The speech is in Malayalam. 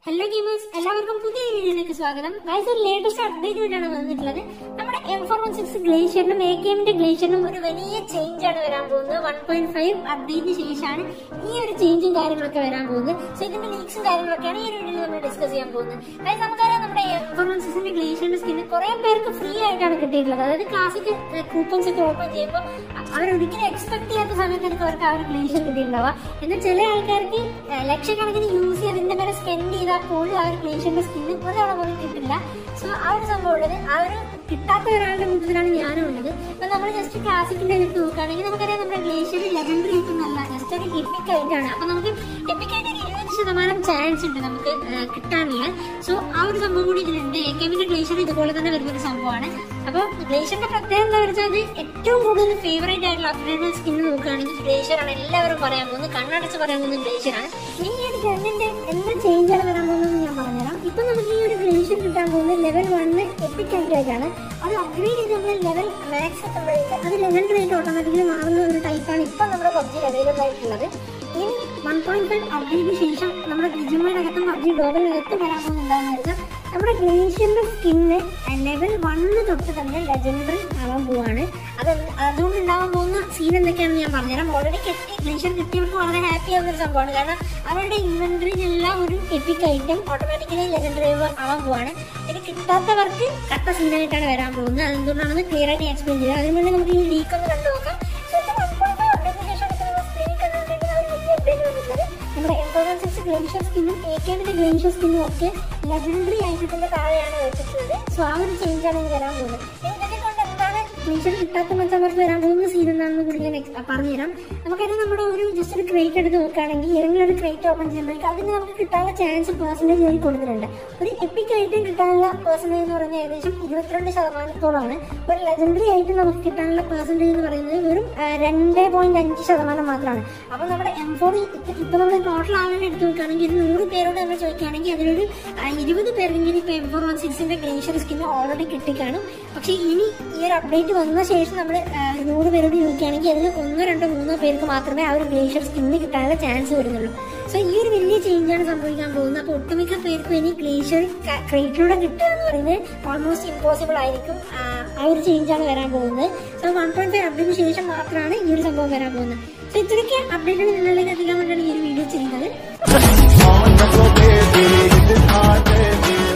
ഹലോ ഗെയിമേഴ്സ് എല്ലാവർക്കും പുതിയ വീഡിയോയിലേക്ക് സ്വാഗതം ഗൈസ് ഒരു ലേറ്റസ്റ്റ് അപ്ഡേറ്റ് ആയിട്ടാണ് വന്നിട്ടുള്ളത് നമ്മുടെ എം ഫോർ വൺ സിക്സ് ഗ്ലേഷ്യറിനും എ കെ എമ്മിന്റെ ഗ്ലേഷ്യറിനും ഒരു വലിയ ചേഞ്ച് ആണ് വരാൻ പോകുന്നത് വൺ പോയിന്റ് ഫൈവ് അപ്ഡേറ്റിന് ശേഷമാണ് ഈ ഒരു ചേഞ്ചും കാര്യങ്ങളൊക്കെ വരാൻ പോകുന്നത് സോ ഇതിന്റെ ലീക്സും കാര്യങ്ങളൊക്കെയാണ് ഈ ഒരു വീഡിയോയിൽ നമ്മൾ ഡിസ്കസ് ചെയ്യാൻ പോകുന്നത് ഗൈസ് നമുക്കറിയാം നമ്മുടെ എം ഫോർ വൺ സിക്സിന്റെ ഗ്ലേഷ്യറിന്റെ സ്കിന്ന് കുറെ പേർക്ക് ഫ്രീ ആയിട്ടാണ് കിട്ടിയിട്ടുള്ളത് അതായത് ക്ലാസിക് കൂപ്പൺസ് ഒക്കെ ഓപ്പൺ ചെയ്യുമ്പോൾ അവർ ഒരിക്കലും എക്സ്പെക്ട് ചെയ്യാത്ത സമയത്തായിരിക്കും അവർക്ക് ആ ഒരു ഗ്ലേഷ്യർ കിട്ടിയിട്ടുണ്ടാവുക എന്നാൽ ചില ആൾക്കാർക്ക് ഏഹ്, ലക്ഷക്കണക്കിന് യൂസ് ചെയ്ത് ഇതിന്റെ മേലെ സ്പെൻഡ് ചെയ്താൽ പോലും ആ ഒരു ഗ്ലേഷ്യറിന്റെ സ്കിന്ന് ഒരാളെ പോലും കിട്ടില്ല സോ ആ ഒരു സംഭവം ഉള്ളത് ആ ഒരു കിട്ടാത്ത ഒരാളുടെ മുമ്പിലാണ് ഞാനും ഉള്ളത് അപ്പൊ നമ്മൾ ജസ്റ്റ് ക്ലാസിക്കിന്റെ എടുത്ത് നോക്കുകയാണെങ്കിൽ നമുക്കറിയാം നമ്മുടെ ഗ്ലേഷ്യർ ലെജൻഡറി ആയിട്ടൊന്നല്ല ജസ്റ്റ് ഒരു എപ്പിക് ആയിട്ടാണ് അപ്പൊ നമുക്ക് എപ്പിക് ആയിട്ട് ഒരു ഇരുപത് ശതമാനം ചാൻസ് ഉണ്ട് നമുക്ക് ഏഹ്, കിട്ടാനുള്ള സോ ആ ഒരു സംഭവം കൂടി ഇതിലുണ്ട് എ കെമിന്റെ ഗ്ലേഷ്യർ ഇതുപോലെ തന്നെ വരുന്ന ഒരു സംഭവമാണ് അപ്പോൾ ഗ്ലേഷ്യറിന്റെ പ്രത്യേകത എന്താ വെച്ചാൽ അത് ഏറ്റവും കൂടുതൽ ഫേവറേറ്റ് ആയിട്ടുള്ള അപ്ഗ്രേഡ് സ്കിൻ നോക്കുകയാണെങ്കിൽ ഗ്ലേഷ്യർ ആണ് എല്ലാവരും പറയാൻ പോകുന്നത് കണ്ണടച്ച് പറയാൻ പോകുന്നത് ഗ്ലേഷ്യർ ആണ് ഈ ഒരു ഗണ്ണിന്റെ എന്ത് ചേഞ്ച് ആണ് വരാൻ പോകുന്നത് ഞാൻ പറഞ്ഞുതരാം ഇപ്പൊ നമുക്ക് ഈ ഒരു ഗ്ലേഷ്യർ കിട്ടാൻ പോകുന്നത് ലെവൽ വണ്ണ് എപ്പിക് ആയിട്ടാണ് അത് അപ്ഗ്രേഡ് ചെയ്ത് നമ്മൾ ലെവൽ മാക്സ് എത്തുമ്പോഴേക്ക് അത് ലെവൽ റേറ്റ് ഓട്ടോമാറ്റിക്കലി മാറുന്ന ഒരു ടൈപ്പാണ് ഇപ്പൊ നമ്മുടെ പബ്ജിയിൽ അവൈലബിൾ ആയിട്ടുള്ളത് ഇനി വൺ പോയിന്റ് ഫൈവ് അപ്ഡേറ്റിന് ശേഷം നമ്മുടെ ഡിജിമോയിനകത്തും പബ്ജി ഗ്ലോബലിനകത്തും വരാൻ പോകുന്നുണ്ടാകുന്ന വെച്ചാൽ നമ്മുടെ ഗ്ലേഷ്യറിന്റെ സ്കിന്ന് ലെവൽ വണ്ണ് തൊട്ട് തന്നെ ലെജൻഡറി ആവാൻ പോവാണ് അത് അതുകൊണ്ട് ഉണ്ടാവാൻ പോകുന്ന സീൻ എന്തൊക്കെയാണെന്ന് ഞാൻ പറഞ്ഞുതരാം ഓൾറെഡി കിട്ടി ഗ്ലേഷ്യർ കിട്ടിയവർക്ക് വളരെ ഹാപ്പി ആവുന്ന ഒരു സംഭവമാണ് കാരണം അവരുടെ ഇൻവെന്ററിയിലെല്ലാം ഒരു എപ്പിക് ഐറ്റം ഓട്ടോമാറ്റിക്കലി ലെജൻഡറി ആവാൻ പോവാണ് ഇത് കിട്ടാത്തവർക്ക് കട്ട സീനായിട്ടാണ് വരാൻ പോകുന്നത് അതെന്തുകൊണ്ടാണെന്ന് ക്ലിയർ ആയിട്ട് എക്സ്പ്ലെയിൻ ചെയ്യാം അതിന് വേണ്ടി നമുക്ക് ഈ ലീക്ക് ഒന്ന് കണ്ടു നോക്കാം So, ഇത് 1.5 update ന് ശേഷം ഇപ്പോൾ നമ്മൾ screen ൽ കണ്ടുകൊണ്ടിരിക്കുന്ന ഒരു വലിയ update വന്നിട്ടുള്ളത് നമ്മുടെ എംപവർ സിക്സ് ഗ്ലേഷ്യർ സ്കിന്നും എ കെന്റെ ഗ്ലേഷ്യർ സ്കിന്നും ഒക്കെ ലെജൻഡറി ഐറ്റത്തിന്റെ താഴെയാണ് വെച്ചിട്ടുള്ളത് സോ ആ ഒരു ചേഞ്ച് ആണ് ഇനി വരാൻ പോകുന്നത് ഇനി ഇതിനെ കൊണ്ട് എന്താണ് ഗ്ലേഷ്യർ കിട്ടാത്ത മച്ചന്മാർക്ക് വരാൻ പോകുന്ന സീൻ എന്താണെന്ന് കൂടി ഞാൻ ex- പറഞ്ഞുതരാം നമുക്കറിയാം നമ്മുടെ ഒരു ജസ്റ്റ് ഒരു ക്രേറ്റ് എടുത്ത് നോക്കുകയാണെങ്കിൽ ഏതെങ്കിലും ഒരു ക്രേറ്റ് ഓപ്പൺ ചെയ്യുമ്പോഴേക്കും അതിന് നമുക്ക് കിട്ടാനുള്ള ചാൻസ് പേഴ്സൻറ്റേജ് ആയി കൊടുത്തിട്ടുണ്ട് ഒരു എപ്പിക് ഐറ്റം കിട്ടാനുള്ള പേഴ്സൻറ്റേജ് എന്ന് പറയുന്നത് ഏകദേശം ഇരുപത്തിരണ്ട് ശതമാനത്തോളമാണ് ഒരു ലെജൻഡറി ആയിട്ട് നമുക്ക് കിട്ടാനുള്ള പേഴ്സൻറ്റേജ് എന്ന് പറയുന്നത് വെറും ആ, രണ്ട് പോയിന്റ് അഞ്ച് ശതമാനം മാത്രമാണ് അപ്പോൾ നമ്മുടെ എം ഫോർ ഇപ്പൊ നമ്മൾ ടോട്ടൽ ആളുകൾ എടുത്ത് നോക്കുകയാണെങ്കിൽ ഒരു നൂറ് പേരോട് നമ്മൾ ചോദിക്കുകയാണെങ്കിൽ അതിലൊരു ആ, ഇരുപത് പേരെങ്കിലും ഇപ്പൊ എം ഫോർ വൺ സിക്സിന്റെ ഗ്ലേഷ്യർ സ്കിൻ ഓൾറെഡി കിട്ടിക്കാണും പക്ഷേ ഇനി ഈ ഒരു അപ്ഡേറ്റ് വന്ന ശേഷം നമ്മൾ നൂറ് പേരോട് ചോദിക്കുകയാണെങ്കിൽ അതിൽ ഒന്നോ രണ്ടോ മൂന്നോ പേർക്ക് മാത്രമേ ആ ഒരു ഗ്ലേഷ്യർ സ്കിന്ന് കിട്ടാനുള്ള ചാൻസ് വരുന്നുള്ളൂ സോ ഈ ഒരു വലിയ ചേഞ്ചാണ് സംഭവിക്കാൻ പോകുന്നത് അപ്പോൾ ഒട്ടുമിക്ക പേർക്കും ഇനി ഗ്ലേഷ്യർ ക്രേറ്റിലൂടെ കിട്ടുക എന്ന് പറയുന്നത് ഓൾമോസ്റ്റ് ഇമ്പോസിബിൾ ആയിരിക്കും ആ, ആ ഒരു ചേഞ്ചാണ് വരാൻ പോകുന്നത് സോ വൺ പോയിന്റ് ഫൈവ് അപ്ഡേറ്റിന് ശേഷം മാത്രമാണ് ഈ ഒരു സംഭവം വരാൻ പോകുന്നത് സോ ഇത്രയൊക്കെ അപ്ഡേറ്റുകൾ നിങ്ങളിലേക്ക് എത്തിക്കാൻ വേണ്ടിയാണ് ഈ ഒരു വീഡിയോ ചെയ്യുന്നത് on the go baby, it is hard baby.